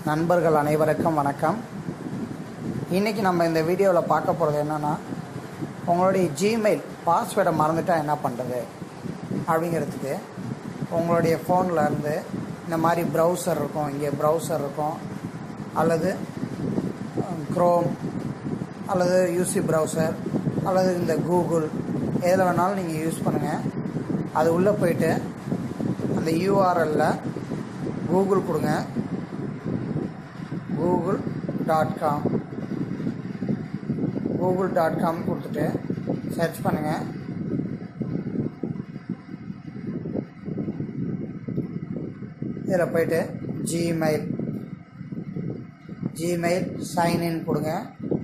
நண்பர்கள் அனைவருக்கும் வணக்கம் இன்றைக்கி நம்ம இந்த வீடியோவில் பார்க்க போகிறது என்னென்னா உங்களுடைய ஜிமெயில் பாஸ்வேர்டை மறந்துட்டா என்ன பண்ணுறது அப்படிங்கிறதுக்கு உங்களுடைய ஃபோனில் இருந்து இந்த மாதிரி ப்ரௌசர் இருக்கும் இங்கே ப்ரௌசர் இருக்கும் அல்லது க்ரோம் அல்லது யூசி ப்ரௌசர் அல்லது இந்த கூகுள் எதில் வேணாலும் நீங்கள் யூஸ் பண்ணுங்கள் அது உள்ளே போயிட்டு அந்த யூஆர்எல்ல கூகுள் கொடுங்க Google dot com Google dot com கொடுத்துட்டு சர்ச் பண்ணுங்கள் இதில் போயிட்டு ஜிமெயில் ஜிமெயில் சைன்இன் கொடுங்க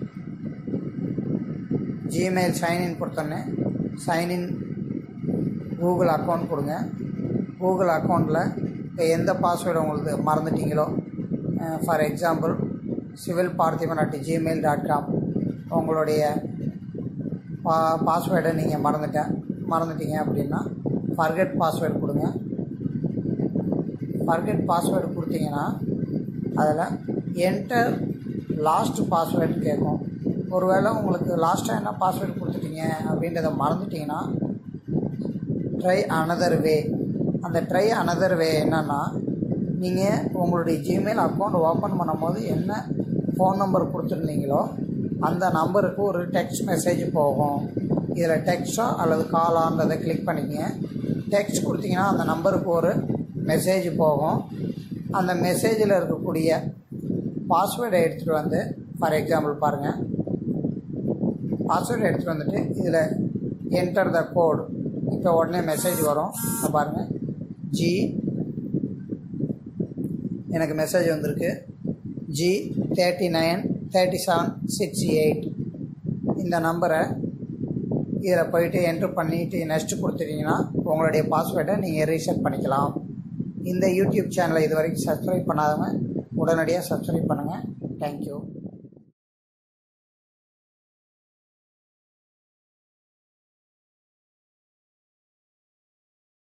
ஜிமெயில் சைன்இன் கொடுத்தோன்னே சைன்இன் கூகுள் அக்கௌண்ட் கொடுங்க கூகுள் அக்கௌண்ட்டில் இப்போ எந்த பாஸ்வேர்டு உங்களுக்கு மறந்துட்டீங்களோ for example civil Parthiban at Gmail dot com உங்களுடைய பா பாஸ்வேர்டை நீங்கள் மறந்துட்டேன் மறந்துட்டீங்க அப்படின்னா ஃபர்கெட் பாஸ்வேர்டு கொடுங்க ஃபர்கெட் பாஸ்வேர்டு கொடுத்தீங்கன்னா அதில் என்டர் லாஸ்ட் பாஸ்வேர்டு கேட்கும் ஒருவேளை உங்களுக்கு லாஸ்ட்டாக என்ன பாஸ்வேர்டு கொடுத்துட்டீங்க அப்படின்றத மறந்துட்டிங்கன்னா ட்ரை அனதர் வே அந்த ட்ரை அனதர் வே என்னென்னா நீங்கள் உங்களுடைய ஜிமெயில் அக்கௌண்ட் ஓப்பன் பண்ணும்போது என்ன ஃபோன் நம்பர் கொடுத்துருந்தீங்களோ அந்த நம்பருக்கு ஒரு டெக்ஸ்ட் மெசேஜ் போகும் இதில் டெக்ஸ்டோ அல்லது காலான்றதை கிளிக் பண்ணிக்கங்க டெக்ஸ்ட் கொடுத்தீங்கன்னா அந்த நம்பருக்கு ஒரு மெசேஜ் போகும் அந்த மெசேஜில் இருக்கக்கூடிய பாஸ்வேர்டை எடுத்துகிட்டு வந்து ஃபார் எக்ஸாம்பிள் பாருங்கள் பாஸ்வேர்டு எடுத்துகிட்டு வந்துட்டு இதில் என்டர் த கோடு இப்போ உடனே மெசேஜ் வரும் இப்போ பாருங்கள் ஜி எனக்கு மெசேஜ் வந்திருக்கு ji thirty nine thirty seven six eight இந்த நம்பரை இதில் போயிட்டு என்ட்ரு பண்ணிவிட்டு நெக்ஸ்ட்டு கொடுத்துட்டீங்கன்னா உங்களுடைய பாஸ்வேர்டை நீங்கள் ரீசெட் பண்ணிக்கலாம் இந்த யூடியூப் சேனலை இது வரைக்கும் சப்ஸ்கிரைப் பண்ணாதவங்க உடனடியாக சப்ஸ்கிரைப் பண்ணுங்கள் தேங்க்யூ